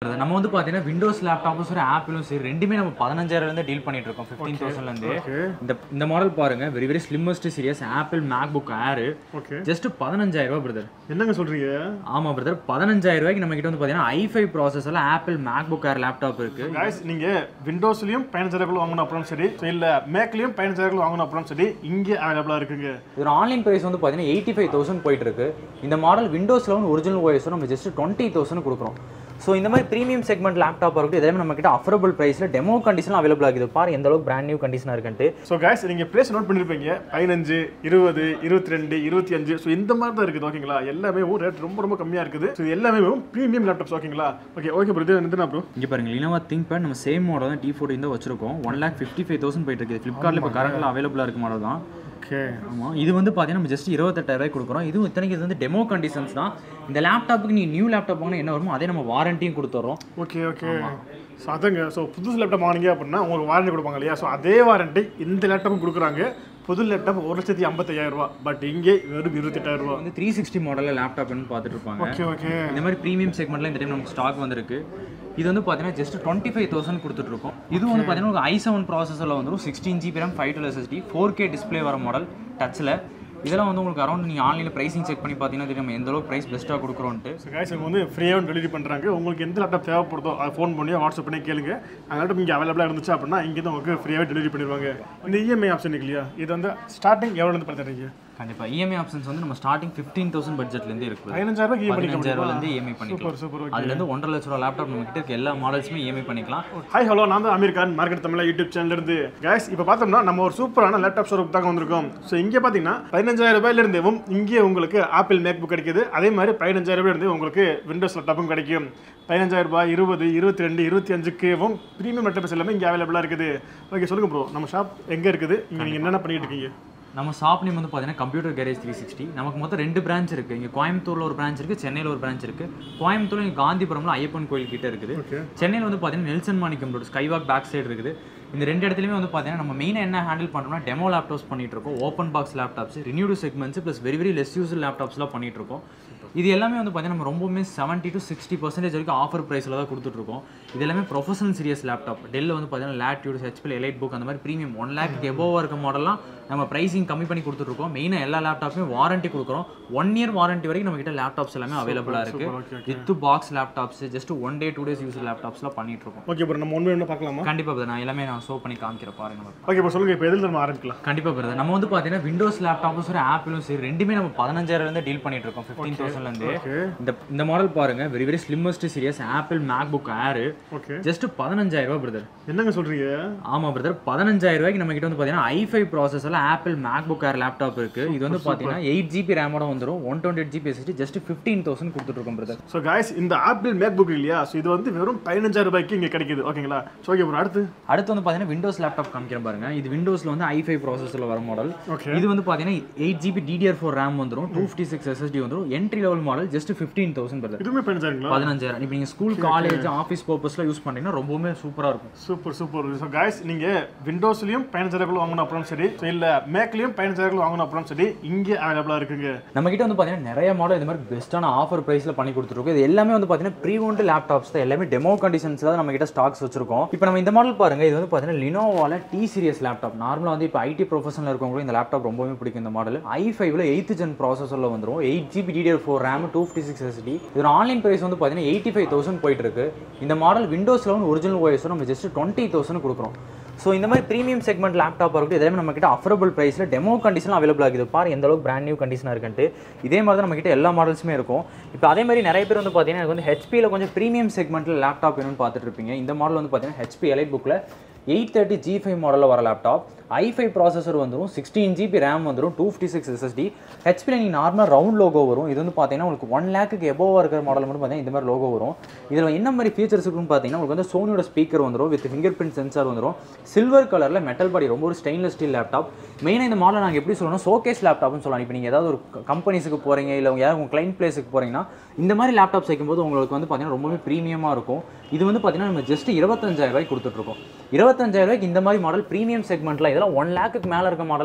நம்ம வந்து பார்த்தீங்கன்னா விண்டோஸ் லேப்டாப்பும் சரி ஆப்பிளும் சரி ரெண்டுமே நம்ம பதினஞ்சாயிரம்லேருந்து டீல் பண்ணிட்டு இருக்கோம் ஃபிஃப்டீன் தௌசண்ட்லேருந்து இந்த இந்த மாடல் பாருங்க very very slimmest series Apple MacBook Air okay just பதினஞ்சாயிரம் ரூபாய் பிரதர் என்னங்க சொல்றீங்க ஆமாம் பிரதர் பதினஞ்சாயிரம் ரூபாய்க்கு நம்ம கிட்ட வந்து பார்த்தீங்கன்னா ஐஃபை ப்ராசஸரில் Apple MacBook Air laptop இருக்கு guys நீங்க விண்டோஸ்லயும் பதினஞ்சாயிரம் வாங்கணும் அப்புறம் சரி இல்ல மேக்லயும் பதினஞ்சாயிரம் வாங்கணும் அப்புறம் சரி இங்கே அவைலபிளா இருக்குங்க இதோட ஆன்லைன் பிரைஸ் வந்து பார்த்தீங்கன்னா எயிட்டி ஃபைவ் தௌசண்ட் போயிட்டு இருக்கு இந்த model Windows eleven original OS நம்ம ஜஸ்ட் டுவெண்ட்டி தௌசண்ட் கொடுக்குறோம் ஸோ இந்த மாதிரி ப்ரீமியம் செக்மெண்ட் லேப்டாப் இருக்கட்டும் இதே நம்ம கிட்ட அஃபரபிள் ப்ரைஸில் டெமோ கண்டிஷன் அவைலபிள் ஆகுது பாரு எந்த அளவுக்கு பிராண்ட் நியூ கண்டிஷனாக இருக்குன்ட்டு ஸோ guys நீங்க பிளேஸ் நோட் பண்ணிருப்பீங்க பதினஞ்சு இருபது இருபத்தி ரெண்டு இருபத்தி அஞ்சு ஸோ இந்த மாதிரி தான் இருக்குது ஓகேங்களா எல்லாமே ரேட் ரொம்ப ரொம்ப கம்மியா இருக்குது ஸோ இது எல்லாமே ப்ரீமியம் லேப்டாப்ஸ் ஓகேங்களா ஓகே ஓகே ப்ரோ இது என்ன ப்ரோ இங்கே பாருங்க லினோவா திங்க் பேட் நம்ம சேம் மாடல் தான் டி ஃபோர்டின் தான் வச்சிருக்கோம் one lakh fifty five thousand போயிட்டு இருக்குது ஃப்ளிப்கார்ட்டில் இப்போ கரண்ட்டில் அவைலபிளாக இருக்க மாடல் தான் ஓகே ஆமாம் இது வந்து பார்த்தீங்கன்னா நம்ம ஜஸ்ட் இருபத்தெட்டாயிரம் கொடுக்குறோம் இதுவும் இத்தனைக்கு இது வந்து டெமோ கண்டிஷன்ஸ் தான் இந்த லேப்டாப்புக்கு நீங்கள் நியூ லேப்டாப் வாங்கினா என்ன வருமோ அதே நம்ம வாரண்டியும் கொடுத்துட்றோம் ஓகே ஓகே ஸோ அதங்க ஸோ புதுசு லேப்டாப் வாங்கினீங்க அப்படின்னா உங்களுக்கு வாரண்டி கொடுப்பாங்க இல்லையா ஸோ அதே வாரண்டி இந்த லேப்டாப்பும் கொடுக்குறாங்க புது லேப்டாப் ஒரு லட்சத்தி ஐம்பத்தையாயிரம் ரூபா பட் இங்கே வெறும் இருபத்தெட்டாயிரம் ரூபா வந்து த்ரீ சிக்ஸ்டி மாடலில் லேப்டாப்னு பார்த்துட்டு இருப்பாங்க ஓகே ஓகே இந்த மாதிரி ப்ரீமியம் செக்மெண்ட்ல இந்த டைம் நமக்கு ஸ்டாக் வந்திருக்கு இது வந்து பார்த்தீங்கன்னா ஜஸ்ட் டுவெண்ட்டி ஃபைவ் தௌசண்ட் கொடுத்துட்ருக்கோம் இது வந்து பார்த்தீங்கன்னா ஒரு ஐ செவன் ப்ராசஸரில் வந்துடும் sixteen GB RAM five twelve SSD four K display வர மாடல் டச்சில் இதெல்லாம் வந்து உங்களுக்கு அரௌண்ட் நீங்கள் ஆன்லைனில் ப்ரைசிங் செக் பண்ணி பார்த்தீங்கன்னா தெரியும் நம்ம எந்த அளவுக்கு ப்ரைஸ் பெஸ்ட்டாக கொடுக்குறோன்ட்டு ஸோ guys இவங்க வந்து ஃப்ரீயாகவும் டெலிவரி பண்ணுறாங்க உங்களுக்கு எந்த லேப்டாப் தேவைப்படுதோ அதை ஃபோன் பண்ணி வாட்ஸ்அப் பண்ணி கேளுங்க அந்த லேப்டாப் இங்கே அவைலபிளாக இருந்துச்சு அப்படின்னா இங்கே தான் உங்களுக்கு ஃப்ரீயாகவே டெலிவரி பண்ணிடுவாங்க இந்த இஎம்ஐ ஆப்ஷன் இருக்கு இல்லையா இது வந்து ஸ்டார்டிங் எவ்வளோன்னு பார்த்துறீங்க கண்டிப்பாக இஎம்ஐ ஆப்ஷன்ஸ் வந்து நம்ம ஸ்டார்டிங் ஃபிஃப்டீன் தௌசண்ட் பட்ஜெட்லேருந்து இருக்குது பதினஞ்சாயிரம் ரூபாய்க்கு இஎம்ஐ பதினஞ்சாயிரூவாலேருந்து இஎம்ஐ பண்ணிக்கலாம் சூப்பர் சூப்பர் அதுலேருந்து ஒன்றரை லட்ச ரூபா லேப்டாப் நம்ம கிட்ட இருக்க எல்லா மாடல்ஸுமே இஎம்ஐ பண்ணிக்கலாம் ஹாய் ஹலோ நான் தான் அமீர் கான் மார்க்கெட் தமிழ் யூடியூப் சேனல்ல இருந்து guys இப்போ பார்த்தோம்னா நம்ம ஒரு சூப்பரான லேப்டாப் ஷோரூம் தாங்க வந்திருக்கோம் ஸோ இங்கே பார்த்தீங்கன்னா பதினஞ்சாயிரம் ரூபாயில இருந்தேவும் இங்கே உங்களுக்கு ஆப்பிள் மேக் புக் கிடைக்குது அதே மாதிரி பதினஞ்சாயிரம் ரூபாயில இருந்து உங்களுக்கு விண்டோஸ் லேப்டாப்பும் கிடைக்கும் பதினஞ்சாயிரம் ரூபாய் இருபது இருபத்தி ரெண்டு இருபத்தி அஞ்சுக்கும் ப்ரீமியம் லேப்டாப்ஸ் எல்லாமே இங்கே அவைலபிளாக இருக்குது ஓகே சொல்லுங்க ப்ரோ நம்ம ஷாப் எங்கே இருக்குது இங்கே நீங்கள் என்னென்ன பண்ணிட்டு இருக்கீங்க நம்ம ஷாப் நேம் வந்து பார்த்தீங்கன்னா கம்ப்யூட்டர் கேரேஜ் த்ரீ சிக்ஸ்டி நமக்கு மொத்தம் ரெண்டு பிரான்ச் இருக்குது இங்கே கோயம்புத்தூரில் ஒரு பிரான்ச் இருக்குது சென்னையில் ஒரு பிரான்ச் இருக்குது கோயம்புத்தூர்ல இங்கே காந்திபுரம்ல ஐயப்பன் கோயில் கிட்ட இருக்குது ஓகே சென்னையில் வந்து பார்த்தீங்கன்னா Nelson Manickam road skywalk back side இருக்குது இந்த ரெண்டு இடத்துலையுமே வந்து பார்த்தீங்கன்னா நம்ம மெயினாக என்ன ஹேண்டில் பண்ணுறோம்னா டெமோ லேப்டாப்ஸ் பண்ணிட்டு இருக்கோம் open box laptops renewed segments plus very very less use லேப்டாப்ஸ்லாம் பண்ணிட்டு இருக்கோம் இது எல்லாமே வந்து பார்த்தீங்கன்னா நம்ம ரொம்பவுமே செவன்ட்டி டு சிக்ஸ்டி பர்சன்டேஜ் வரைக்கும் ஆஃபர் ப்ரைஸில் தான் கொடுத்துட்ருக்கோம் இது எல்லாமே ப்ரொஃபஷனல் சீரியஸ் லேப்டாப் டெல்ல வந்து பார்த்தீங்கன்னா லேட்யூட் ஹெச்பில் எலைட் புக் அந்த மாதிரி ப்ரீமியம் ஒன் லேக் எபோவாக இருக்க மாடல்லாம் நம்ம ப்ரைஸிங் கம்மி பண்ணி கொடுத்துட்ருக்கோம் மெயினாக எல்லா லேப்டாப்புமே வாரண்டி கொடுக்குறோம் ஒன் இயர் வாரண்டி வரைக்கும் நம்ம கிட்ட லேப்டாப்ஸ் எல்லாமே அவைலபிளாக okay, இருக்குது with box laptops just one day two days use லேப்டாப்ஸ்லாம் பண்ணிட்டு இருக்கோம் ஓகே ப்ரோ நம்ம ஒன்று ஒன்று பார்க்கலாமா கண்டிப்பாக brother. நான் எல்லாமே நான் ஷோ பண்ணி காமிக்கிறேன் பாருங்க brother. ஓகே ப்ரோ சொல்லுங்கள் இப்போ எதில் நம்ம ஆரம்பிக்கலாம் கண்டிப்பாக பிரதர் நம்ம வந்து பார்த்தீங்கன்னா விண்டோஸ் லேப்டாப்பும் சரி ஆப்பிளும் சரி ரெண்டுமே நம்ம பதினஞ்சாயிரம்லேருந்து டீல் பண்ணிட்டு இருக்கோம் ஃபிஃப்டீன் தௌசண்ட்லேருந்து ஓகே இந்த இந்த மாடல் பாருங்க very very slimmest series Apple MacBook Air okay just பதினஞ்சாயிரம் ரூபாய் பிரதர் என்னங்க சொல்கிறீங்க ஆமாம் பிரதர் பதினஞ்சாயிரம் ரூபாய்க்கு நம்ம கிட்ட வந்து பார்த்தீங்கன்னா ஐஃபை ப்ராசஸரில் Apple MacBook Air laptop இருக்கு இது வந்து பார்த்தீங்கன்னா எயிட் ஜிபி ரேமோட வந்துடும் one twenty eight GB SSD just fifteen thousand கொடுத்துட்ருக்கோம் பிரதர் ஸோ guys இந்த ஆப்பிள் மேக் புக் இல்லையா ஸோ இது வந்து வெறும் பதினஞ்சாயிரம் ரூபாய்க்கு இங்கே கிடைக்குது ஓகேங்களா ஸோ ஓகே ப்ரோ அடுத்து அடுத்து வந்து பார்த்தீங்கன்னா விண்டோஸ் லேப்டாப் காமிக்கிறேன் பாருங்க இது விண்டோஸில் வந்து ஐஃபை ப்ராசஸரில் வர மாடல் ஓகே இது வந்து பார்த்தீங்கன்னா eight GB DDR four RAM வந்துடும் டூ ஃபிஃப்டி சிக்ஸ் எஸ்எஸ்டி வந்துடும் entry level model just fifteen thousand brother இதுவுமே பதினஞ்சாயிரங்களா பதினஞ்சாயிரம் இப்போ நீங்கள் ஸ்கூல் காலேஜ் ஆஃபீஸ் பர்பஸ்லாம் யூஸ் பண்ணீங்கன்னா ரொம்பவுமே சூப்பராக இருக்கும் சூப்பர் சூப்பர் ஸோ guys நீங்கள் விண்டோஸ்லையும் பதினஞ்சாயிரம் வாங்கணும் அப்புறம் சரி ஸோ இல்லை மேக்லையும் பதினஞ்சாயிரம் வாங்கணும் அப்புறம் சரி இங்கே அவைலபிளாக இருக்குங்க நம்ம கிட்ட வந்து பார்த்தீங்கன்னா நிறைய மாடல் இந்த மாதிரி பெஸ்ட்டான ஆஃபர் ப்ரைஸில் பண்ணி கொடுத்துருக்கோம் இது எல்லாமே வந்து பார்த்தீங்கன்னா ப்ரீ ஓன்டு லேப்டாப்ஸ் தான் எல்லாமே டெமோ கண்டிஷன்ஸ் தான் நம்ம கிட்ட ஸ்டாக்ஸ் வச்சிருக்கோம் இப்போ நம்ம இந்த மாடல் பாருங்க இது வந்து பார்த்தீங்கன்னா லினோவால டி சீரியஸ் லேப்டாப் நார்மலாக வந்து இப்போ ஐடி ப்ரொஃபஷனில் இருக்கவங்களும் இந்த லேப்டாப் ரொம்பவே பிடிக்கும் இந்த மாடல் ஐ ஃபைவ்ல எயித்து ஜென் ப்ராசஸரில் வந்துடும் eight GB DDR four RAM two fifty six SD இதோட ஆன்லைன் ப்ரைஸ் வந்து பார்த்தீங்கன்னா எயிட்டி ஃபைவ் தௌசண்ட் போயிட்டு இருக்கு இந்த model Windows eleven original OS நம்ம ஜஸ்ட் டுவெண்ட்டி தௌசண்ட் கொடுக்குறோம் ஸோ இந்த மாதிரி ப்ரீமியம் செக்மெண்ட் லேப்டாப் இருக்கட்டும் இதெல்லாமே நம்ம கிட்ட அஃபரபிள் ப்ரைஸில் டெமோ கண்டிஷன் அவைலபிள் ஆகுது பாரு எந்த அளவுக்கு பிராண்ட் நியூ கண்டிஷனாக இருக்குன்ட்டு இதே மாதிரி தான் நம்ம கிட்ட எல்லா மாடல்ஸுமே இருக்கும் இப்போ அதே மாதிரி நிறைய பேர் வந்து பார்த்தீங்கன்னா எனக்கு வந்து ஹெச்பியில் கொஞ்சம் ப்ரீமியம் செக்மெண்ட்டில் லேப்டாப் வேணும்னு பார்த்துட்டு இருப்பீங்க இந்த மாடல் வந்து பார்த்தீங்கன்னா ஹெச்பி எலைட் புக்கில் எயிட் தேர்ட்டி ஜி ஃபைவ் மாடலில் வர லேப்டாப் ஐ ஃபைவ் ப்ராசஸர் வந்துடும் சிக்ஸ்டீன் ஜிபி ரேம் வந்துடும் டூ ஃபிஃப்டி சிக்ஸ் எஸ்எஸ்டி ஹெச்பியில் நீங்கள் நார்மல் ரவுண்ட் லோகோ வரும் இது வந்து பார்த்தீங்கன்னா உங்களுக்கு ஒன் லேக்கு எபோவாக இருக்கிற மாடல் மட்டும் பார்த்தீங்கன்னா இந்த மாதிரி லோகோ வரும் இதில் என்ன மாதிரி ஃபீச்சர்ஸ் இருக்குன்னு பார்த்தீங்கன்னா உங்களுக்கு வந்து சோனியோட ஸ்பீக்கர் வந்துடும் வித் ஃபிங்கர் பிரிண்ட் சென்சார் வந்துடும் சில்வர் கலரில் மெட்டல் பாடி ரொம்ப ஒரு ஸ்டெயின்லெஸ் ஸ்டீல் லேப்டாப் மெயினாக இந்த மாடல் நாங்கள் எப்படி சொல்லணும் ஷோகேஸ் லேப்டாப்னு சொல்லலாம் இப்போ நீங்கள் ஏதாவது ஒரு கம்பெனிஸுக்கு போகிறீங்க இல்லை யாராவது உங்கள் கிளைண்ட் பிளேஸுக்கு போகிறீங்கன்னா இந்த மாதிரி லேப்டாப் சேர்க்கும்போது உங்களுக்கு வந்து பார்த்தீங்கன்னா ரொம்பவே ப்ரீமியமாக இருக்கும் இது வந்து பார்த்தீங்கன்னா நம்ம ஜஸ்ட் இருபத்தஞ்சாயிரம் ரூபாய்க்கு கொடுத்துட்ருக்கோம் இருபத்தஞ்சாயிரம் ரூபாய்க்கு இந்த மாதிரி மாடல் ப்ரீமியம் செக்மெண்ட்டில் இதெல்லாம் ஒன் லேக்குக்கு மேலே இருக்க மாடலாம்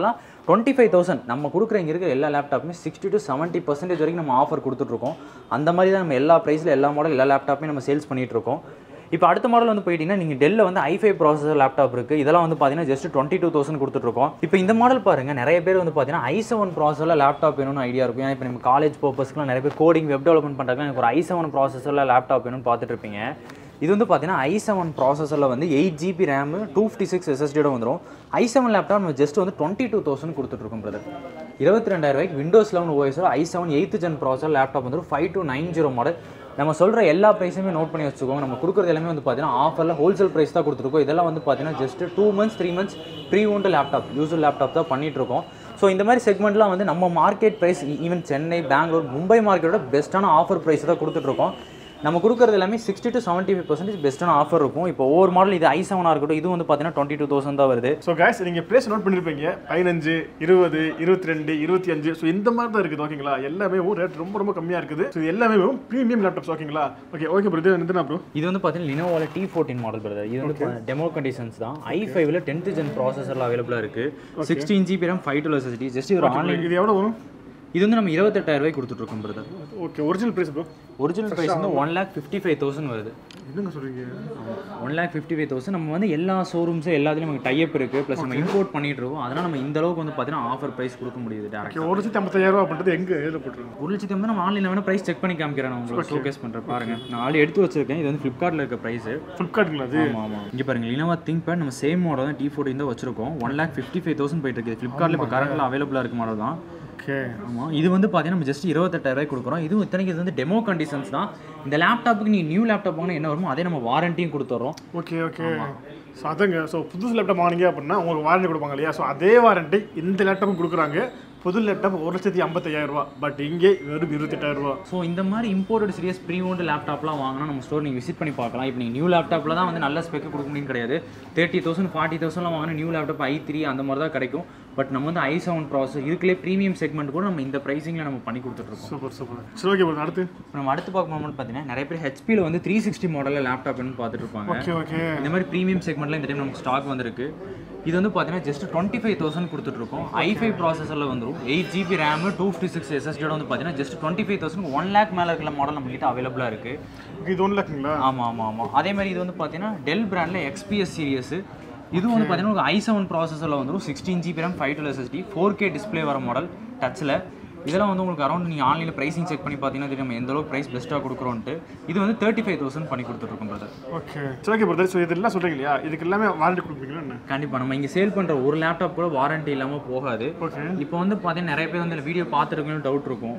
டுவெண்ட்டி ஃபைவ் தௌசண்ட் நம்ம கொடுக்குற இங்கே இருக்கிற எல்லா லேப்டாப்புமே சிக்ஸ்டி டு செவன்ட்டி பர்சன்டேஜ் வரைக்கும் நம்ம ஆஃபர் கொடுத்துட்ருக்கோம் அந்த மாதிரி தான் நம்ம எல்லா ப்ரைஸில் எல்லா மாடல் எல்லா லேப்டாப்புமே நம்ம சேல்ஸ் பண்ணிகிட்ருக்கோம் இப்போ அடுத்த மாடல் வந்து போயிட்டீங்கன்னா நீங்கள் டெல்ல வந்து ஐஃபை ப்ராசஸர் லேப்டாப் இருக்குது இதெல்லாம் வந்து பார்த்தீங்கன்னா ஜஸ்ட் டுவெண்ட்டி டூ தௌசண்ட் கொடுத்துட்ருக்கோம் இப்போ இந்த மாடல் பாருங்கள் நிறைய பேர் வந்து பார்த்தீங்கன்னா ஐ செவன் ப்ராசஸரில் லேப்டாப் வேணும்னு ஐடியா இருக்கும் ஏன்னா இப்போ நம்ம காலேஜ் பர்பஸ்க்குலாம் நிறைய பேர் கோடிங் வெப் டெவலப்மெண்ட் பண்ணுறாங்க எனக்கு ஒரு ஐ செவன் ப்ராசஸரில் லேப்டாப் வேணும்னு பார்த்துட்டு இருப்பீங்க இது வந்து பார்த்தீங்கன்னா ஐ செவன் ப்ராசஸரில் வந்து eight GB RAM two fifty six எஸ்எஸ்டியோட வந்துடும் ஐ செவன் லேப்டாப் நம்ம ஜஸ்ட் வந்து டுவெண்ட்டி டூ தௌசண்ட் கொடுத்துட்ருக்கோம் பிரதர் இருபத்தி ரெண்டாயிரம் ரூபாய்க்கு விண்டோஸ் லெவன் ஓஎஸோட i seven eighth gen processor laptop வந்துடும் five two nine zero model நம்ம சொல்கிற எல்லா ப்ரைஸுமே நோட் பண்ணி வச்சுக்கோங்க நம்ம கொடுக்குறது எல்லாமே வந்து பார்த்தீங்கன்னா ஆஃபரில் ஹோல்சேல் ப்ரைஸ் தான் கொடுத்துருக்கோம் இதெல்லாம் வந்து பார்த்தீங்கன்னா just two months three months pre owned laptop usual laptop தான் பண்ணிட்டு இருக்கோம் ஸோ இந்த மாதிரி செக்மெண்ட்லாம் வந்து நம்ம market price even Chennai Bangalore Mumbai மார்க்கெட்டோட பெஸ்ட்டான ஆஃபர் ப்ரைஸ் தான் கொடுத்துட்ருக்கோம் நம்ம கொடுக்குறது எல்லாமே sixty to seventy five percentage பெஸ்ட்டான ஆஃபர் இருக்கும் இப்போ ஒவ்வொரு மாடல் இது ஐ செவனாக இருக்கட்டும் இது வந்து பார்த்தீங்கன்னா டுவெண்ட்டி டூ தௌசண்ட் தான் வருது ஸோ guys நீங்கள் ப்ரைஸ் நோட் பண்ணியிருப்பீங்க பதினஞ்சு இருபது இருபத்தி ரெண்டு இருபத்தி அஞ்சு ஸோ இந்த மாதிரி தான் இருக்குது ஓகேங்களா எல்லாமே ரேட் ரொம்ப ரொம்ப கம்மியாக இருக்குது ஸோ இது எல்லாமே ப்ரீமியம் லேப்டாப்ஸ் ஓகேங்களா ஓகே ஓகே ப்ரோ இது என்ன ப்ரோ இது வந்து பார்த்தீங்கன்னா லினோவால டி ஃபோர்டீன் மாடல் பிரதர் இது வந்து டெமோ கண்டிஷன்ஸ் தான் ஐ ஃபைவ்ல டென்த் ஜென் ப்ராசஸரில் அவைலபிளாக இருக்குது sixteen GB RAM five twelve SSD just ஒரு ஆன்லைன் இது எவ்வளோ வரும் இது வந்து நம்ம இருபத்தெட்டாயிரம் ரூபாய் கொடுத்துட்ருக்கோம் brother okay original price bro original price வந்து one lakh fifty five thousand வருது என்னங்க சொல்கிறீங்க one lakh fifty five thousand நம்ம வந்து எல்லா ஷோரூம்ஸும் எல்லாத்துலேயும் நமக்கு டைப் இருக்குது ப்ளஸ் நம்ம இம்போர்ட் பண்ணிட்டு இருக்கோம் அதனால் நம்ம இந்த அளவுக்கு வந்து பார்த்தீங்கன்னா ஆஃபர் ப்ரைஸ் கொடுக்க முடியுது டேரக்ட் ஓகே ஒரு லட்சத்தி ஐம்பத்தாயிரம் ரூபா அப்படின்றது எங்கே எழுத போட்டுருங்க ஒரு லட்சத்தி வந்து நம்ம ஆன்லைனில் வேணால் ப்ரைஸ் செக் பண்ணி காமிக்கிறேன் நான் உங்களுக்கு ஷோகேஸ் பண்ணுறேன் பாருங்க நான் ஆல்ரெடி எடுத்து வச்சிருக்கேன் இது வந்து ஃப்ளிப்கார்ட்டில் இருக்க ப்ரைஸ் ஃப்ளிப்கார்ட்டுங்களா அது ஆமாம் ஆமாம் இங்கே பாருங்க லினோவா திங்க் பேட் நம்ம சேம் மாடல் தான் டி ஃபோர்டின் தான் வச்சிருக்கோம் one lakh fifty five thousand போயிட்டு இருக்குது ஃப்ளிப்கார்ட்டில் இப்போ கரண்ட்டில் அவைலபிளாக இருக்க மாடல் தான் ஓகே ஆமாம் இது வந்து பார்த்தீங்கன்னா நம்ம ஜஸ்ட் இருபத்தெட்டாயிரம் கொடுக்குறோம் இதுவும் இத்தனைக்கு இது வந்து டெமோ கண்டிஷன்ஸ் தான் இந்த லேப்டாப்புக்கு நீ நியூ லேப்டாப் வாங்கினா என்ன வருமோ அதே நம்ம வாரண்டியும் கொடுத்துட்றோம் ஓகே ஓகே ஸோ அதங்க ஸோ புதுசு லேப்டாப் வாங்கினீங்க அப்படின்னா உங்களுக்கு வாரண்டி கொடுப்பாங்க இல்லையா ஸோ அதே வாரண்டி இந்த லேப்டாப்பும் கொடுக்குறாங்க புது லேப்டாப் ஒரு லட்சத்தி ஐம்பத்தையாயிரம் ரூபா பட் இங்கே வெறும் இருபத்தெட்டாயிரம் ரூபா ஸோ இந்த மாதிரி இம்போர்ட்டட் சீரியஸ் ப்ரீ ஓன்டு லேப்டாப்லாம் வாங்கினா நம்ம ஸ்டோர் நீங்கள் விசிட் பண்ணி பார்க்கலாம் இப்போ நீங்கள் நியூ லேப்டாப்பில் தான் வந்து நல்ல ஸ்பெக் கொடுக்க முடியும் கிடையாது தேர்ட்டி தௌசண்ட் ஃபார்ட்டி தௌசண்ட்லாம் வாங்கினா நியூ லேப்டாப் ஐ த்ரீ அந்த மாதிரி தான் கிடைக்கும் பட் நம்ம வந்து ஐ செவன் ப்ராசஸ் இதுக்குள்ளே ப்ரீமியம் செக்மெண்ட் கூட நம்ம இந்த ப்ரைஸிங்கில் நம்ம பண்ணி கொடுத்துட்ருக்கோம் சூப்பர் சூப்பர் சரி ஓகே ப்ரோ அடுத்து இப்போ நம்ம அடுத்து பார்க்க போகும்போது பார்த்தீங்கன்னா நிறைய பேர் ஹெச்பியில் வந்து த்ரீ சிக்ஸ்டி மாடலில் லேப்டாப் பார்த்துட்டு இருப்பாங்க ஓகே ஓகே இந்த மாதிரி ப்ரீமியம் செக்மெண்ட்டில் இந்த டைம் நமக்கு ஸ்டாக் வந்திருக்கு இது வந்து பார்த்தீங்கன்னா ஜஸ்ட் டுவெண்ட்டி ஃபைவ் தௌசண்ட் கொடுத்துட்ருக்கோம் ஐ ஃபைவ் ப்ராசஸரில் வந்துடும் eight GB RAM two fifty six எஸ்எஸ்டியோட வந்து பார்த்தீங்கன்னா just twenty five thousand one lakh மேலே இருக்கிற மாடல் நம்மகிட்ட அவைலபிளாக இருக்குது இது ஒன்று லேக்குங்களா ஆமாம் ஆமாம் ஆமாம் அதே மாதிரி இது வந்து பார்த்தீங்கன்னா டெல் பிராண்டில் எக்ஸ்பிஎஸ் சீரியஸ் இது வந்து பார்த்தீங்கன்னா உங்களுக்கு ஐ செவன் ப்ராசஸரில் வந்துடும் sixteen GB RAM five twelve SSD four K display வர மாடல் டச்சில் இதெல்லாம் வந்து உங்களுக்கு அரௌண்ட் நீங்கள் ஆன்லைனில் ப்ரைஸிங் செக் பண்ணி பார்த்தீங்கன்னா தெரியும் நம்ம எந்த அளவுக்கு ப்ரைஸ் பெஸ்ட்டாக கொடுக்குறோன்ட்டு இது வந்து தேர்ட்டி ஃபைவ் தௌசண்ட் பண்ணி கொடுத்துட்ருக்கோம் பிரதர் ஓகே சரி ஓகே பிரதர் ஸோ இதெல்லாம் சொல்கிறீங்க இல்லையா இதுக்கு எல்லாமே வாரண்டி கொடுப்பீங்களா என்ன கண்டிப்பாக நம்ம இங்கே சேல் பண்ணுற ஒரு லேப்டாப் கூட வாரண்டி இல்லாமல் போகாது ஓகே இப்போ வந்து பார்த்தீங்கன்னா நிறைய பேர் வந்து வீடியோ பார்த்துருக்கணும் டவுட் இருக்கும்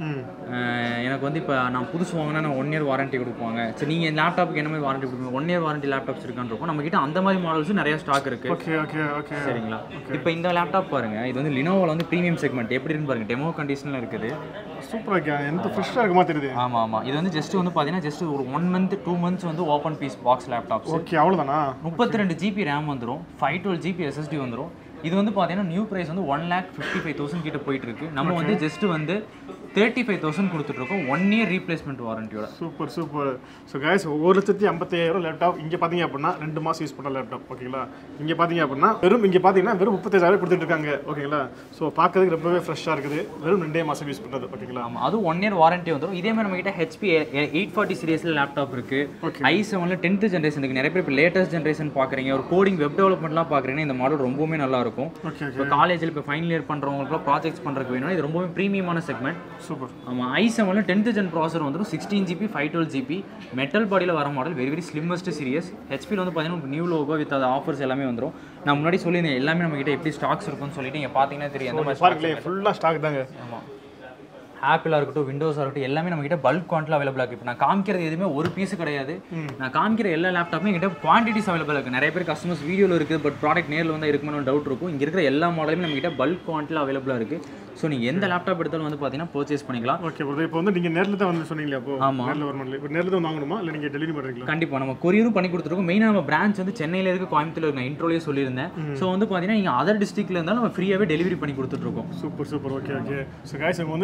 அஹ் எனக்கு வந்து இப்போ நான் புதுசு வாங்கினா நான் ஒன் இயர் வாரண்டி கொடுப்பாங்க சரி நீங்கள் லேப்டாப்புக்கு என்ன மாதிரி வாரண்டி கொடுப்பீங்க ஒன் இயர் வாரண்டி லேப்டாப்ஸ் இருக்கான்னு இருக்கும் நம்மகிட்ட அந்த மாதிரி மாடல்ஸும் நிறைய ஸ்டாக் இருக்குது ஓகே ஓகே ஓகே சரிங்களா இப்போ இந்த லேப்டாப் பாருங்க இது வந்து லினோவில் வந்து ப்ரீமியம் செக்மெண்ட் எப்படி இருக்குன்னு பாருங்க டெமோ கண்டிஷனில் இருக்குது சூப்பராக இருக்கா எந்த ஃப்ரெஷ்ஷாக இருக்குமா தெரியுது ஆமாம் ஆமாம் இது வந்து ஜஸ்ட் வந்து பார்த்தீங்கன்னா ஜஸ்ட் ஒரு ஒன் மந்த் டூ மந்த்ஸ் வந்து open piece box laptops okay அவ்வளோதானா முப்பத்தி ரெண்டு ஜிபி ரேம் வந்துடும் ஃபைவ் டுவெல் ஜிபி எஸ்எஸ்டி வந்துடும் இது வந்து பார்த்தீங்கன்னா நியூ ப்ரைஸ் வந்து one lakh fifty five thousand கிட்ட போயிட்டு இருக்கு நம்ம வந்து ஜஸ்ட் வந்து தேர்ட்டி ஃபைவ் தௌசண்ட் கொடுத்துட்ருக்கோம் ஒன் இயர் ரீப்ளேஸ்மெண்ட் வாரண்டியோட சூப்பர் சூப்பர் ஸோ கைஸ் ஒரு லட்சத்தி ஐம்பத்தாயிரம் லேப்டாப் இங்கே பார்த்தீங்க அப்படின்னா ரெண்டு மாதம் யூஸ் பண்ண லேப்டாப் ஓகேங்களா இங்கே பார்த்தீங்க அப்படின்னா வெறும் இங்கே பார்த்தீங்கன்னா வெறும் முப்பத்தஞ்சாயிரம் கொடுத்துட்டு இருக்காங்க ஓகேங்களா ஸோ பார்க்கறதுக்கு ரொம்பவே ஃப்ரெஷ்ஷாக இருக்குது வெறும் ரெண்டே மாதம் யூஸ் பண்ணுறது ஓகேங்களா ஆமாம் அதுவும் ஒன் இயர் வாரண்டி வந்துடும் இதே மாதிரி நம்ம கிட்ட ஹெச்பி எயிட் ஃபார்ட்டி சீரியஸில் லேப்டாப் இருக்கு ஐ செவனில் டென்த் ஜென்ரேஷன் இருக்கு நிறைய பேர் இப்போ லேட்டஸ்ட் ஜென்ரேஷன் பார்க்குறீங்க ஒரு கோடிங் வெப் டெவலப்மெண்ட்லாம் பார்க்குறீங்கன்னா இந்த மாடல் ரொம்பவுமே நல்லா இருக்கும் ஓகே ஓகே இப்போ காலேஜில் இப்போ ஃபைனல் இயர் பண்ணுறவங்களுக்குலாம் ப்ராஜெக்ட்ஸ் பண்ணுறதுக்கு வேணும் இது ரொம்பவே ப்ரீமியமான செக்மெண்ட் சூப்பர் ஆமாம் ஐ செவனில் டென்த் ஜென் ப்ராசர் வந்துடும் sixteen GB five twelve GB metal பாடியில் வர model very very slimmest series ஹெச்பியில் வந்து பார்த்தீங்கன்னா நியூ லோகோ வித் அது ஆஃபர்ஸ் எல்லாமே வந்துடும் நான் முன்னாடி சொல்லியிருந்தேன் எல்லாமே நம்ம கிட்ட எப்படி ஸ்டாக்ஸ் இருக்கும்னு சொல்லிட்டு நீங்கள் பார்த்தீங்கன்னா தெரியும் அந்த மாதிரி பாருங்களேன் ஃபுல்லாக ஸ்டாக் தாங்க ஆமாம் ஆப்பிளாக இருக்கட்டும் விண்டோஸாக இருக்கட்டும் எல்லாமே நம்ம கிட்ட பல்க் குவான்டில் அவைலபிளாக இருக்குது இப்போ நான் காமிக்கிறது எதுவுமே ஒரு பீஸ் கிடையாது நான் காமிக்கிற எல்லா லேப்டாப்பும் என்கிட்ட குவான்டிட்டிஸ் அவைலபிள் இருக்குது நிறைய பேர் கஸ்டமர்ஸ் வீடியோவில் இருக்குது பட் ப்ராடக்ட் நேரில் வந்தால் இருக்குன்னு டவுட் இருக்கும் இங்கே இருக்கிற எல்லா மாடலுமே நம்ம கிட்ட பல்க் குவான்டிட்டியில் அவைலபிளாக இருக்குது ஸோ நீங்கள் எந்த லேப்டாப் எடுத்தாலும் வந்து பார்த்தீங்கன்னா பர்ச்சேஸ் பண்ணிக்கலாம் ஓகே ப்ரோ இப்போ வந்து நீங்கள் நேரில் தான் வந்து சொன்னீங்களா அப்போ ஆமா. நேரில் வரணும் இப்போ நேரில் தான் வாங்கணுமா இல்லை நீங்கள் டெலிவரி பண்ணுறீங்களா கண்டிப்பாக நம்ம கொரியரும் பண்ணி கொடுத்துருக்கோம் மெயினாக நம்ம பிரான்ச் வந்து சென்னையில் இருக்க கோயம்புத்தூர் இருக்கு நான் இன்ட்ரோலேயே சொல்லியிருந்தேன் ஸோ வந்து பார்த்தீங்கன்னா நீங்கள் அதர் டிஸ்ட்ரிக்ட்ல இருந்தாலும் நம்ம ஃப்ரீயாகவே டெலிவரி பண்ணி கொடுத்துட்ருக்கோம் super super okay okay so guys இவங்க வந்து ஃப்ரீயாக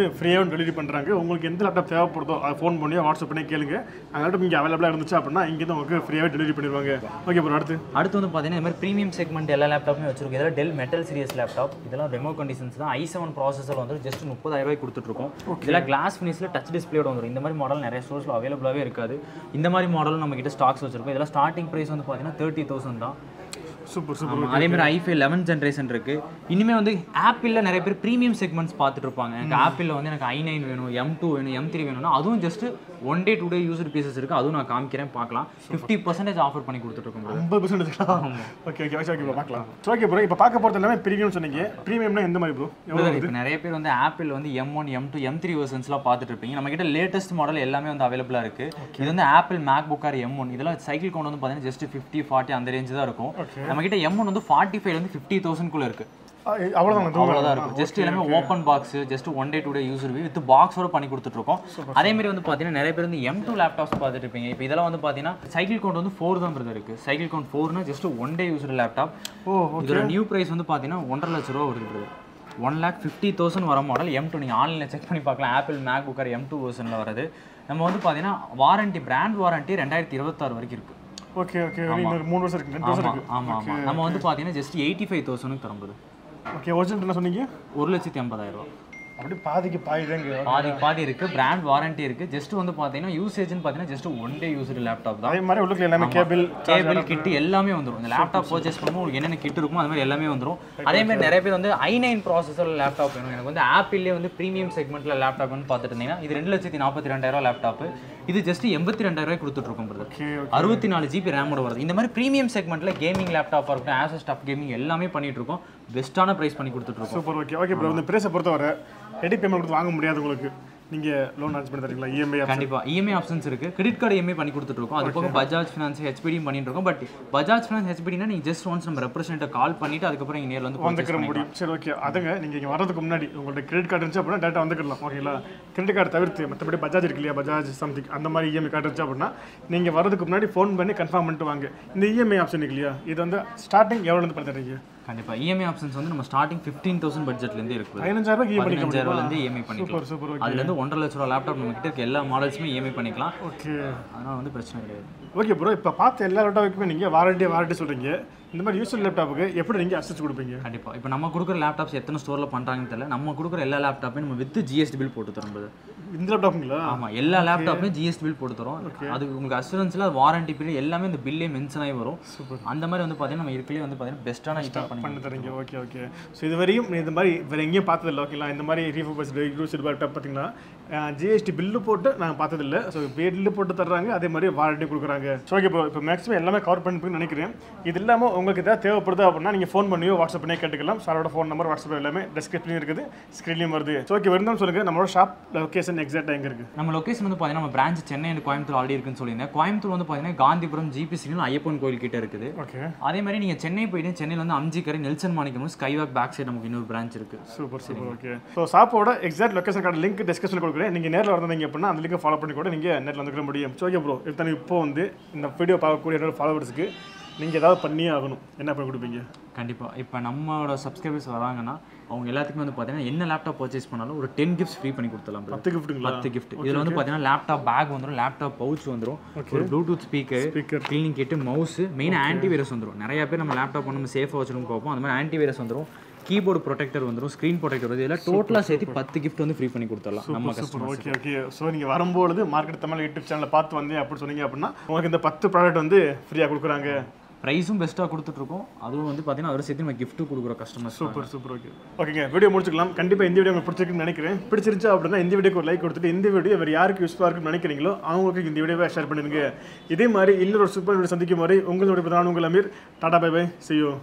ஆன் டெலிவரி பண்ணுறாங்க உங்களுக்கு எந்த லேப்டாப் தேவைப்படுதோ அதை ஃபோன் பண்ணி வாட்ஸ்அப் பண்ணி கேளுங்க அந்த லேப்டாப் இங்கே அவைலபிளாக இருந்துச்சு அப்படின்னா இங்கே தான் உங்களுக்கு ஃப்ரீயாகவே டெலிவரி பண்ணிடுவாங்க ஓகே ப்ரோ அடுத்து அடுத்து வந்து பார்த்தீங்கன்னா இந்த மாதிரி ப்ரீமியம் செக்மெண்ட் எல்லா லேப்டாப்புமே வச்சிருக்கோம் இதெல்லாம் டெல் மெட்டல் சீரியஸ் லேப்டாப் இதெல்லாம் ரெமோ கண்டிஷன்ஸ் தான் ஐ செவன் ப்ராசஸர் வந்து ஜஸ்ட் முப்பதாயிரம் ரூபாய் கொடுத்துட்ருக்கோம் இதெல்லாம் கிளாஸ் ஃபினிஷில் டச் டிஸ்பிளேயோட வந்துடும் இந்த மாதிரி மாடல் நிறைய ஸ்டோர்ஸில் அவைலபிளாகவே இருக்காது இந்த மாதிரி மாடலும் நம்ம கிட்ட ஸ்டாக்ஸ் வச்சிருக்கோம் இதெல்லாம் ஸ்டார்டிங் ப்ரைஸ் வந்து பார்த்தீங்கன்னா தேர்ட்டி தௌசண்ட் தான் சூப்பர் சூப்பர் ஆமா, அதே மாதிரி ஐஃபை லெவன் ஜென்ரேஷன் இருக்கு இனிமே வந்து ஆப்பிளில் நிறைய பேர் ப்ரீமியம் செக்மெண்ட்ஸ் பார்த்துட்டு இருப்பாங்க எனக்கு ஆப்பிளில் வந்து எனக்கு ஐ நைன் வேணும் எம் டூ வேணும் எம் த்ரீ வேணும்னா அதுவும் just one day two day user pieces இருக்கு அதுவும் நான் காமிக்கிறேன் பார்க்கலாம் ஃபிஃப்டி பர்சன்டேஜ் ஆஃபர் பண்ணி கொடுத்துட்ருக்கோம் bro. ஐம்பது percent okay okay okay bro பார்க்கலாம் ஓகே ப்ரோ இப்போ பார்க்க போகிறது எல்லாமே ப்ரீமியம் சொன்னீங்க ப்ரீமியம்னா எந்த மாதிரி ப்ரோ எவ்வளோ இப்போ நிறைய பேர் வந்து ஆப்பிள் வந்து M one M two M three வெர்ஷன்ஸ்லாம் பார்த்துட்டு இருப்பீங்க நம்ம கிட்ட லேட்டஸ்ட் மாடல் எல்லாமே வந்து அவைலபிளாக இருக்கு இது வந்து Apple MacBook or M one இதெல்லாம் சைக்கிள் கவுண்ட் வந்து பார்த்தீங்கன்னா ஜஸ்ட் ஃபிஃப்டி ஃபார்ட்டி அந்த ரேஞ்ச் தான் இருக்கும் நம்ம கிட்ட எம் ஒன் வந்து ஃபார்ட்டி ஃபைவ் வந்து ஃபிஃப்டி தௌசண்ட்குள்ள இருக்கு அவ்வளோதான் அவ்வளோதான் இருக்கும் ஜஸ்ட் எல்லாமே open box just one day two day user with பாக்ஸோட பண்ணி கொடுத்துட்ருக்கோம் அதே மாதிரி வந்து பார்த்தீங்கன்னா நிறைய பேர் வந்து எம் டூ லேப்டாப்ஸ் பார்த்துட்டு இருப்பீங்க இப்போ இதெல்லாம் வந்து பார்த்தீங்கன்னா சைக்கிள் கவுண்ட் வந்து ஃபோர் தான் பிரதர் இருக்கு சைக்கிள் கவுண்ட் ஃபோர்னா just one day user laptop ஓ இதோட நியூ பிரைஸ் வந்து பார்த்தீங்கன்னா ஒன்றரை லட்ச ரூபா வருது ஒன் லேக் ஃபிஃப்டி தௌசண்ட் வர மாடல் எம் டூ நீங்கள் ஆன்லைனில் செக் பண்ணி பார்க்கலாம் Apple Mac book air M two வெர்ஷனில் வருது நம்ம வந்து பார்த்தீங்கன்னா வாரண்டி பிராண்ட் வாரண்டி ரெண்டாயிரத்தி இருபத்தாறு வரைக்கும் இருக்குது ஓகே ஓகே இன்னொரு மூணு வருஷம் இருக்கு ரெண்டு வருஷம் ஆமாம் இருக்கு ஆமாம் ஆமாம் நம்ம வந்து பார்த்தீங்கன்னா ஜஸ்ட் எயிட்டி ஃபைவ் தௌசண்ட்க்கு தரும்போது ஓகே ஒரிஜினல் என்ன சொன்னீங்க ஒரு லட்சத்தி ஐம்பதாயிரம் ரூபா அப்படி பாதிக்கு பாதி தாங்க பாதி பாதி இருக்கு பிராண்ட் வாரண்டி இருக்கு ஜஸ்ட் வந்து பாத்தீங்கன்னா யூசேஜ்னு பாத்தீங்கன்னா just one day user laptop தான் அதே மாதிரி உள்ளுக்குள்ள எல்லாமே கேபிள் கேபிள் கிட் எல்லாமே வந்துரும் இந்த லேப்டாப் பர்ச்சேஸ் பண்ணும்போது உங்களுக்கு என்னென்ன கிட் இருக்குமோ அது மாதிரி எல்லாமே வந்துரும் அதே மாதிரி நிறைய பேர் வந்து ஐ நைன் ப்ராசஸர் லேப்டாப் வேணும் எனக்கு வந்து ஆப்பிள்லேயே வந்து ப்ரீமியம் செக்மெண்ட்ல லேப்டாப் வந்து பார்த்துட்டு இருந்தீங்கன்னா இது ரெண்டு லட்சத்தி நாற்பத்தி ரெண்டாயிரம் லேப்டாப் இது ஜஸ்ட் எண்பத்தி ரெண்டாயிரம் ரூபாய் கொடுத்துட்டு இருக்கோம் brother. ஓகே அறுபத்தி நாலு ஜிபி ரேமோட வருது இந்த மாதிரி ப்ரீமியம் செக்மெண்ட்ல கேமிங் லேப்டாப்பாக இருக்கட்டும் ஆசஸ் ஸ்டாப் கேமிங் எல்லாமே பண்ணிட்டு இருக்கோம் பெஸ்ட்டான ப்ரைஸ் பண்ணி கொடுத்துட்டு இருக்கோம் சூப்பர் ஓகே ஓகே ப்ரோ இந்த பிரேஸை பொறுத்தவரை ரெடி பேமெண்ட் கொடுத்து வாங்க முடியாது உங்களுக்கு நீங்கள் லோன் அரேஞ்ச் பண்ணி தரீங்களா இஎம்ஐ கண்டிப்பா இஎம்ஐ ஆப்ஷன்ஸ் இருக்கு கிரெடிட் கார்டு இஎம்ஐ பண்ணி கொடுத்துட்டு இருக்கோம் அது போக பஜாஜ் ஃபினான்ஸ் ஹெச்பிடியும் பண்ணிட்டு இருக்கோம் பட் பஜாஜ் ஃபினான்ஸ் ஹெச்பிடினா நீங்க ஜஸ்ட் ஒன்ஸ் நம்ம ரெப்ரசென்ட்டை கால் பண்ணிட்டு அதுக்கப்புறம் இங்க நேர்ல வந்து purchase வந்துக்கிற முடியும் சரி ஓகே அதுங்க நீங்கள் இங்கே வரதுக்கு முன்னாடி உங்கள்ட்ட கிரெடிட் கார்டு இருந்துச்சு அப்படின்னா டேட்டா வந்துக்கலாம் ஓகேங்களா கிரெடிட் கார்டு தவிர்த்து மற்றபடி பஜாஜ் இருக்கு இல்லையா பஜாஜ் சம்திங் அந்த மாதிரி இஎம்ஐ கார்டு இருந்துச்சு அப்படின்னா நீங்கள் வரதுக்கு முன்னாடி ஃபோன் பண்ணி கன்ஃபார்ம் பண்ணிட்டு வாங்க இந்த இஎம்ஐ ஆப்ஷன் இருக்கு இல்லையா இது வந்து ஸ்டார்டிங் எவ்வளோந்து பண்ணி தரீங்க கண்டிப்பா இஎம்ஐ ஆப்ஷன்ஸ் வந்து நம்ம ஸ்டார்டிங் ஃபிஃப்டீன் தௌசண்ட் பட்ஜெட்ல இருந்து இருக்கு பதினஞ்சாயிரம் ரூபாய்க்கு இஎம்ஐ பதினஞ்சாயிரம் ரூபாயில இருந்து இஎம்ஐ பண்ணிக்கலாம் சூப்பர் சூப்பர் ஓகே அதுல இருந்து ஒன்றரை லட்ச ரூபா லேப்டாப் நம்ம கிட்ட இருக்க எல்லா மாடல்ஸுமே இஎம்ஐ பண்ணிக்கலாம் ஓகே அதனால வந்து பிரச்சனை கிடையாது ஓகே ப்ரோ இப்போ பார்த்த எல்லா லேப்டாப்புக்குமே நீங்கள் வாரண்டி வாரண்டி சொல்கிறீங்க இந்த மாதிரி யூஸ்வல் லேப்டாப்புக்கு எப்படி நீங்கள் அசஸ் கொடுப்பீங்க கண்டிப்பா இப்போ நம்ம கொடுக்குற லேப்டாப்ஸ் எத்தனை ஸ்டோர்ல பண்றாங்கன்னு தெரியல நம்ம கொடுக்குற எல்லா லேப்டாப்பையும் நம்ம வித் ஜிஎஸ்டி பில் போட்டு தரும் brother. இந்த லேப்டாப்புங்களா ஆமா எல்லா லேப்டாப்புமே ஜிஎஸ்டி பில் போட்டு தரோம் அது உங்களுக்கு அசூரன்ஸ்ல வாரண்டி பீரியட் எல்லாமே இந்த பில்லே மென்ஷன் ஆகி வரும் அந்த மாதிரி வந்து பாத்தீங்கன்னா நம்ம இருக்கலே வந்து பாத்தீங்கன்னா பெஸ்ட்டான ஐட்டம் பண்ணி பண்ணி தரீங்க ஓகே ஓகே ஸோ இது வரையும் நீ இந்த மாதிரி வேறு எங்கேயும் பார்த்ததில்ல ஓகேங்களா இந்த மாதிரி ரீஃபோபஸ்டு யூஸ்டு லேப்டாப் பார்த்தீங்கன்னா ஜிஎஸ்டி பில்லு போட்டு நான் பார்த்ததில்ல ஸோ பில்லு போட்டு தர்றாங்க அதே மாதிரி வாரண்டி கொடுக்குறாங்க ஸோ ஓகே இப்போ இப்போ மேக்ஸிமம் எல்லாமே கவர் பண்ணிருப்பீங்கன்னு நினைக்கிறேன் இது இல்லாமல் உங்களுக்கு ஏதாவது தேவைப்படுது அப்படின்னா நீங்கள் ஃபோன் பண்ணியோ வாட்ஸ்அப் பண்ணியோ கேட்டுக்கலாம் சாரோட ஃபோன் நம்பர் வாட்ஸ்அப் எல்லாமே டிஸ்கிரிப்ஷன் இருக்குது ஸ்க்ரீன்லையும் வருது ஸோ ஓகே வருந்தாலும் சொல்லுங்கள் நம்மளோட ஷாப் லொக்கேஷன் எக்ஸாக்டாக எங்கே இருக்குது நம்ம லொகேஷன் வந்து பார்த்தீங்கன்னா நம்ம branch Chennai and Coimbatore already இருக்குன்னு சொல்லியிருந்தேன் கோயம்புத்தூர் வந்து பார்த்தீங்கன்னா காந்திபுரம் ஜிபி சிக்னல் ஐயப்பன் கோயில் கிட்ட இருக்குது ஓகே அதே மாதிரி நீங்கள் சென்னை போயிட்டு சென்னையில் வந்து Aminjikarai Nelson Manickam skywalk back side நமக்கு இன்னொரு பிரான்ச் இருக்கு சூப்பர் சூப்பர் ஓகே ஸோ ஷாப்போட exact location card link discussion கொடுக்குறேன் நீங்கள் நேரில் வந்தீங்க அப்படின்னா அந்த லிங்கை ஃபாலோ பண்ணி கூட நீங்கள் நேரில் வந்துக்கிற முடியும் ஸோ ஓகே ப்ரோ இப்போ இப்போ வந்து இந்த வீடியோ பார்க்கக்கூடிய என்னோட ஃபாலோவர்ஸ்க்கு நீங்கள் ஏதாவது பண்ணியே ஆகணும் என்ன பண்ணி கொடுப்பீங்க கண்டிப்பாக இப்போ நம்மளோட சப்ஸ்கிரைபர்ஸ் வராங்கன்னா அவங்க எல்லாத்துக்குமே வந்து பார்த்தீங்கன்னா என்ன லேப்டாப் பர்ச்சேஸ் பண்ணாலும் ஒரு டென் கிஃப்ட்ஸ் ஃப்ரீ பண்ணி கொடுத்துலாம் brother. பத்து கிஃப்ட்டுங்களா பத்து கிஃப்ட் இதில் வந்து பார்த்தீங்கன்னா லேப்டாப் பேக் வந்துடும் லேப்டாப் பவுச் வந்துடும் ஒரு Bluetooth speaker Speaker. Cleaning kit mouse மெயினாக ஆன்டி வைரஸ் வந்துடும் நிறைய பேர் நம்ம லேப்டாப் நம்ம சேஃபாக வச்சிருக்கோம் பார்ப்போம் அந்த மாதிரி ஆன்டி வைரஸ் வந்துடும் கீபோர்டு ப்ரொடெக்டர் வந்துடும் ஸ்க்ரீன் ப்ரொடெக்டர் வருது இதெல்லாம் டோட்டலாக சேர்த்து பத்து கிஃப்ட் வந்து ஃப்ரீ பண்ணி கொடுத்துடலாம் நம்ம சூப்பர் ஓகே ஓகே ஸோ நீங்கள் வரும்பொழுது மார்க்கெட் தமிழ் யூடியூப் சேனலில் பார்த்து வந்தேன் அப்படின்னு சொன்னீங்க அப்படின்னா உங்களுக்கு இந்த பத்து ப்ராடக்ட் வந்து ஃப்ரீயாக கொடுக்குறாங்க ப்ரைஸும் பெஸ்ட்டாக கொடுத்துட்ருக்கோம் அதுவும் வந்து பார்த்தீங்கன்னா அதோட சேர்த்து நம்ம கிஃப்ட்டு கொடுக்குற கஸ்டமர்ஸ் சூப்பர் சூப்பர் ஓகே ஓகேங்க வீடியோ முடிச்சுக்கலாம் கண்டிப்பாக இந்த வீடியோ உங்களுக்கு பிடிச்சிருக்குன்னு நினைக்கிறேன் பிடிச்சிருந்துச்சு அப்படின்னா இந்த வீடியோக்கு ஒரு லைக் கொடுத்துட்டு இந்த வீடியோ வேறு யாருக்கு யூஸ்ஃபுல்லாக இருக்குன்னு நினைக்கிறீங்களோ அவங்களுக்கு இந்த வீடியோவை ஷேர் பண்ணிடுங்க இதே மாதிரி இன்னொரு சூப்பர் வீடியோ சந்திக்கும் வரை உங்களோட நான் உங்கள் Aamir tata bye bye see you